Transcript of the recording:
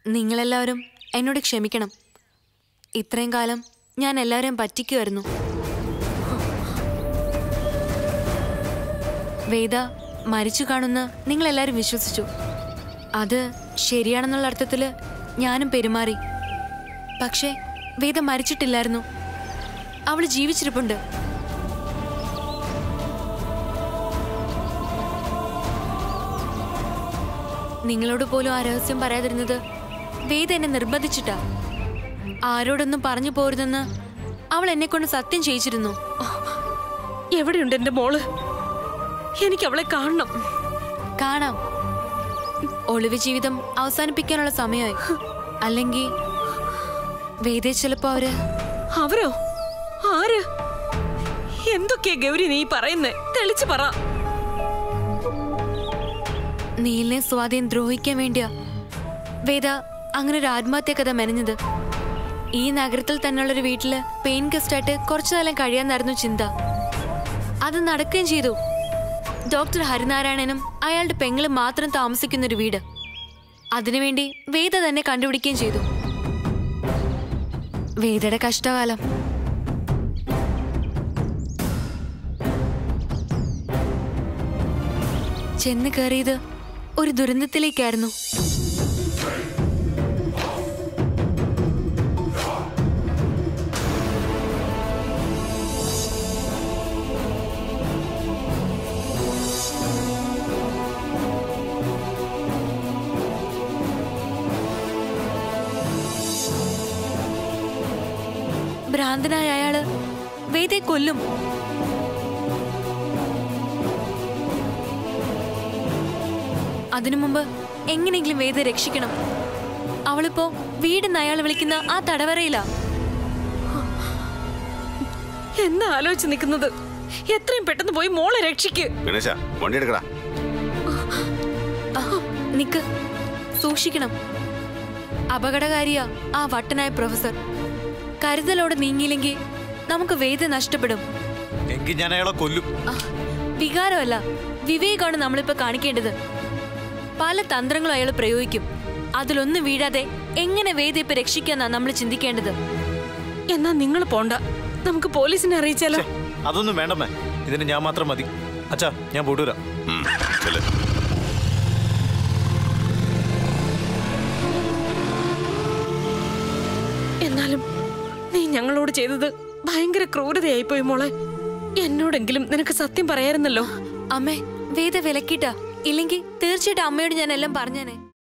നിങ്ങളെല്ലാവരും എന്നോട് ക്ഷമിക്കണം ഇത്രയും കാലം ഞാൻ എല്ലാവരെയും പറ്റിക്കുമായിരുന്നു വേദ മരിച്ചു കാണുന്ന നിങ്ങളെല്ലാവരും വിശ്വസിച്ചു അത് ശരിയാണെന്നുള്ള അർത്ഥത്തിൽ ഞാനും പെരുമാറി പക്ഷേ വേദ മരിച്ചിട്ടില്ലായിരുന്നു അവൾ ജീവിച്ചിരിപ്പുണ്ട് നിങ്ങളോട് പോലും ആ രഹസ്യം പറയാതിരുന്നത് വേദ എന്നെ നിർബന്ധിച്ചിട്ടാ ആരോടൊന്നും പറഞ്ഞു പോരുതെന്ന് അവൾ എന്നെ കൊണ്ട് സത്യം ചെയ്യിച്ചിരുന്നു എവിടെയുണ്ട് എന്റെ മോള് എനിക്ക് അവളെ കാണണം കാണാം ഒളിവ് ജീവിതം അവസാനിപ്പിക്കാനുള്ള സമയമായി അല്ലെങ്കിൽ വേദ ചിലപ്പോ അവര് അവരോ ആര് എന്തൊക്കെയാ ഗൗരി നീ പറയുന്നേ തെളിച്ചു പറ നീലിനെ സ്വാധീനം ദ്രോഹിക്കാൻ വേണ്ടിയാ വേദ അങ്ങനെ ഒരു ആത്മഹത്യ കഥ മെനഞ്ഞത് ഈ നഗരത്തിൽ തന്നെയുള്ളൊരു വീട്ടില് പെയിൻ ഗസ്റ്റായിട്ട് കുറച്ചു കാലം കഴിയാന്നായിരുന്നു ചിന്ത അത് നടക്കുകയും ചെയ്തു ഡോക്ടർ ഹരിനാരായണനും അയാളുടെ പെങ്ങളും മാത്രം താമസിക്കുന്ന ഒരു വീട് അതിനുവേണ്ടി വേദ തന്നെ കണ്ടുപിടിക്കുകയും ചെയ്തു വേദയുടെ കഷ്ടകാലം ചെന്ന് കയറിയത് ഒരു ദുരന്തത്തിലേക്കായിരുന്നു ഭ്രാന്തനായ അയാള് വേദയെ കൊല്ലും അതിനു മുമ്പ് എങ്ങനെയെങ്കിലും വേദ രക്ഷിക്കണം അവളിപ്പോ വീടെന്ന് അയാൾ വിളിക്കുന്ന ആ തടവറയിലാ എന്നാ ആലോചിച്ച് നിൽക്കുന്നത് എത്രയും പെട്ടെന്ന് പോയി മോളെ രക്ഷിക്ക് ഗണേശ വണ്ടി എടുക്കടാ ആ, നിക്ക് സൂക്ഷിക്കണം അപകടകാരിയാ ആ വട്ടനായ പ്രൊഫസർ കരുതലോടെ നീങ്ങിയില്ലെങ്കിൽ നമുക്ക് വേദ നഷ്ടപ്പെടും എങ്കിൽ ഞാൻ അയാളെ കൊല്ലും ആ, വികാരമല്ല വിവേകമാണ് നമ്മളിപ്പോ കാണിക്കേണ്ടത് പല തന്ത്രങ്ങളും അയാൾ പ്രയോഗിക്കും അതിലൊന്നും വീഴാതെ എങ്ങനെ വേദ ഇപ്പൊ രക്ഷിക്കാന്നാ നമ്മൾ ചിന്തിക്കേണ്ടത് എന്നാ നിങ്ങൾ പോണ്ട നമുക്ക് പോലീസിനെ അറിയിച്ചാലോ ഛെ, അതൊന്നും വേണ്ടമ്മേ ഇതിന് ഞാൻ മാത്രം മതി അച്ഛാ ഞാൻ പോട്ടൂരാ ഉം, ചെല്ല്. എന്നാലും നീ ഞങ്ങളോട് ചെയ്തത് ഭയങ്കര ക്രൂരതയായിപ്പോയി മോളെ എന്നോടെങ്കിലും നിനക്ക് സത്യം പറയായിരുന്നല്ലോ അമ്മേ വേദ വിലക്കിട്ടാ ഇല്ലെങ്കിൽ തീർച്ചയായിട്ടും അമ്മയോട് ഞാൻ എല്ലാം പറഞ്ഞേനെ